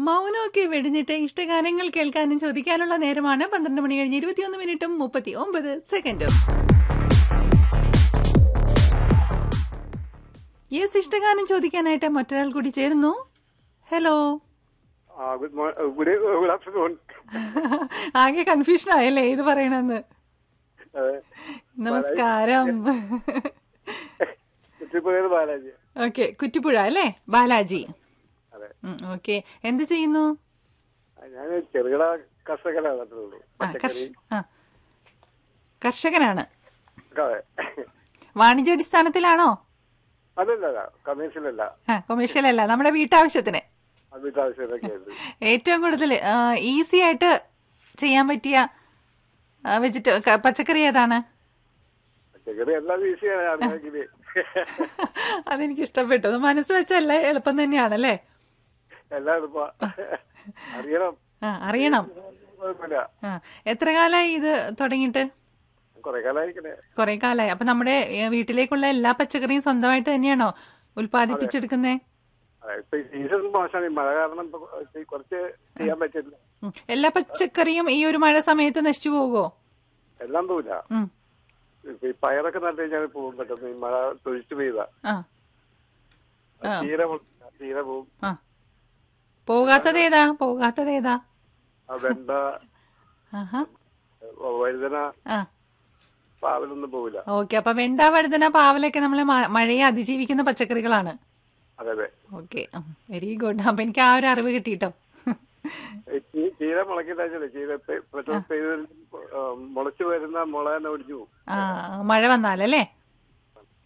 മൗനമൊക്കെ വെടിഞ്ഞിട്ട് ഇഷ്ടഗാനങ്ങൾ കേൾക്കാനും ചോദിക്കാനുള്ള നേരമാണ് പന്ത്രണ്ട് മണി കഴിഞ്ഞ് ഇരുപത്തിയൊന്ന് മിനിറ്റും മുപ്പത്തി ഒമ്പത് സെക്കൻഡും യെസ് ഇഷ്ടഗാനം ചോദിക്കാനായിട്ട് മറ്റൊരാൾ കൂടി ചേരുന്നു hello Uh, good morning. Uh, good, uh, good afternoon. ആകെ കൺഫ്യൂഷൻ ആയല്ലേ ഇത് പറയണെന്ന് Uh, നമസ്കാരം കുറ്റിപ്പുഴയിൽ ബാലാജി ഓക്കെ കുറ്റിപ്പുഴ അല്ലേ ബാലാജി അതെ ഓക്കെ എന്ത് ചെയ്യുന്നു ഞാൻ ചെറുകിട കർഷകനാണ് അത്രേ ഉള്ളൂ ആ കർഷ പച്ചക്കറി ആ കർഷകനാണ് അതെ വാണിജ്യാടിസ്ഥാനത്തിലാണോ അതല്ല കമ്മീഷനല്ല ആ കൊമേഴ്ഷ്യൽ അല്ല നമ്മുടെ വീട്ടാവശ്യത്തിന് അത് വീട്ടാവശ്യമൊക്കെ ഉണ്ട് ഏറ്റവും കൂടുതൽ ഈസി ആയിട്ട് ചെയ്യാൻ പറ്റിയ വെജിറ്റ പച്ചക്കറി ഏതാണ് പച്ചക്കറി എല്ലാം ഈസിയാണ് ആണെങ്കിൽ അതെനിക്ക് ഇഷ്ടപ്പെട്ടു അത് മനസ്സ് വെച്ചല്ല എളുപ്പം തന്നെയാണല്ലേ എല്ലാം എളുപ്പ അറിയണം ആ അറിയണം കുഴപ്പമില്ല ആ എത്ര കാലമായി ഇത് തുടങ്ങിയിട്ട് കുറെ കാലമായിരിക്കണേ കുറെ കാലമായി അപ്പൊ നമ്മുടെ ഏ, വീട്ടിലേക്കുള്ള എല്ലാ പച്ചക്കറിയും സ്വന്തമായിട്ട് തന്നെയാണോ ഉൽപ്പാദിപ്പിച്ചെടുക്കുന്നേ അതെ ഇപ്പൊ ഈ സീസൺ മോശമാണ് ഈ മഴ കാരണം ഇപ്പൊ ഇപ്പൊ ഈ കുറച്ച് ചെയ്യാൻ പറ്റില്ല ഉം. എല്ലാ പച്ചക്കറിയും ഈ ഒരു മഴ സമയത്ത് നശിച്ചു പോകുമോ എല്ലാം പോവില്ല ഉം. ഇപ്പൊ ഈ പയറൊക്കെ നട്ടു കഴിഞ്ഞാൽ പോകും പെട്ടെന്ന് ഈ മഴ തൊഴിച്ചു പെയ്താ ആ ആ. ചീര മുള- ചീര പോവും ആ പോകാത്തത് ഏതാ പോകാത്തത് ഏതാ ആ വെണ്ട ആഹാ വഴുതന ആ പാവലൊന്നും പോവില്ല ഓക്കെ അപ്പൊ വെണ്ട വഴുതന പാവലൊക്കെ നമ്മൾ മഴയെ അതിജീവിക്കുന്ന പച്ചക്കറികളാണ് അതെ അതെ ഓക്കെ വെരി ഗുഡ് അപ്പൊ എനിക്ക് ആ ഒരു അറിവ് കിട്ടിട്ടോ ഈ ചീ- ചീര മുളക്കിട്ടാച്ചല്ലേ ചീര പെ- പെട്ടെന്ന് പെയ്ത് മുളച്ചു വരുന്ന മുള തന്നെ ഒടിച്ചു പോകും ആ മഴ വന്നാലല്ലേ